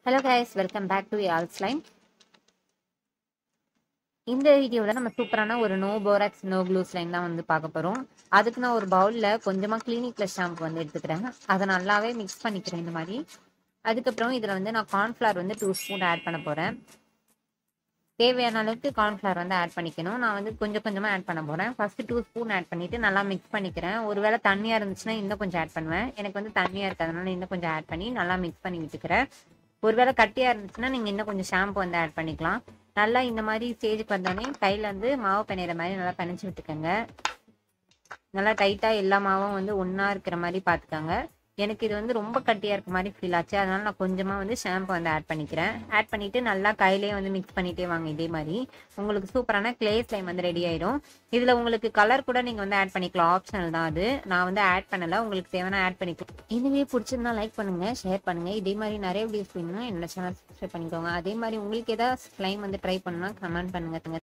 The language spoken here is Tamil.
hello guys welcome back to all slime இந்த வீடியோவில் நம்ம சூப்பரான ஒரு no borax no glue slime தான் வந்து பார்க்க போகிறோம் அதுக்கு நான் ஒரு பவுலில் கொஞ்சமாக கிளினிக் ப்ளஸ் ஷாம்பு வந்து எடுத்துக்கிறேன் அதை நல்லாவே மிக்ஸ் பண்ணிக்கிறேன் இந்த மாதிரி அதுக்கப்புறம் இதில் வந்து நான் கார்ன்ஃப்ளவர் வந்து டூ ஸ்பூன் ஆட் பண்ண போகிறேன் தேவையான அளவுக்கு கார்ன்ஃப்ளவர் வந்து ஆட் பண்ணிக்கணும் நான் வந்து கொஞ்சம் கொஞ்சமாக ஆட் பண்ண போகிறேன் ஃபஸ்ட்டு டூ ஸ்பூன் ஆட் பண்ணிவிட்டு நல்லா மிக்ஸ் பண்ணிக்கிறேன் ஒருவேளை தண்ணியாக இருந்துச்சுன்னா இன்னும் கொஞ்சம் ஆட் பண்ணுவேன் எனக்கு வந்து தண்ணியாக இருக்கிறதுனால இன்னும் கொஞ்சம் ஆட் பண்ணி நல்லா மிக்ஸ் பண்ணி விட்டுக்கிறேன் ஒருவேளை கட்டியாக இருந்துச்சுன்னா நீங்கள் இன்னும் கொஞ்சம் ஷாம்பு வந்து ஆட் பண்ணிக்கலாம் நல்லா இந்த மாதிரி ஸ்டேஜுக்கு வந்தோடனே கையில் வந்து மாவு பிணையிற மாதிரி நல்லா பிணைச்சி விட்டுக்கோங்க நல்லா டைட்டாக எல்லா மாவும் வந்து ஒன்றா இருக்கிற மாதிரி பார்த்துக்கோங்க எனக்கு இது வந்து ரொம்ப கட்டியாக இருக்க மாதிரி ஃபீல் ஆச்சு அதனால நான் கொஞ்சமாக வந்து ஷாம்பு வந்து ஆட் பண்ணிக்கிறேன் ஆட் பண்ணிவிட்டு நல்லா கையிலேயே வந்து மிக்ஸ் பண்ணிகிட்டே வாங்க இதே மாதிரி உங்களுக்கு சூப்பரான கிளே ஸ்லைம் வந்து ரெடி ஆயிடும் இதில் உங்களுக்கு கலர் கூட நீங்கள் வந்து ஆட் பண்ணிக்கலாம் ஆப்ஷனல் தான் அது நான் வந்து ஆட் பண்ணலை உங்களுக்கு தேவையான ஆட் பண்ணிக்கலாம் இதுவே பிடிச்சிருந்தா லைக் பண்ணுங்கள் ஷேர் பண்ணுங்கள் இதே மாதிரி நிறைய வீடியோஸ் வேணும்னா என்னோட சேனல் சப்ஸ்கிரைப் பண்ணிக்கோங்க அதே மாதிரி உங்களுக்கு ஏதாவது ஸ்லைம் வந்து ட்ரை பண்ணால் கமெண்ட் பண்ணுங்க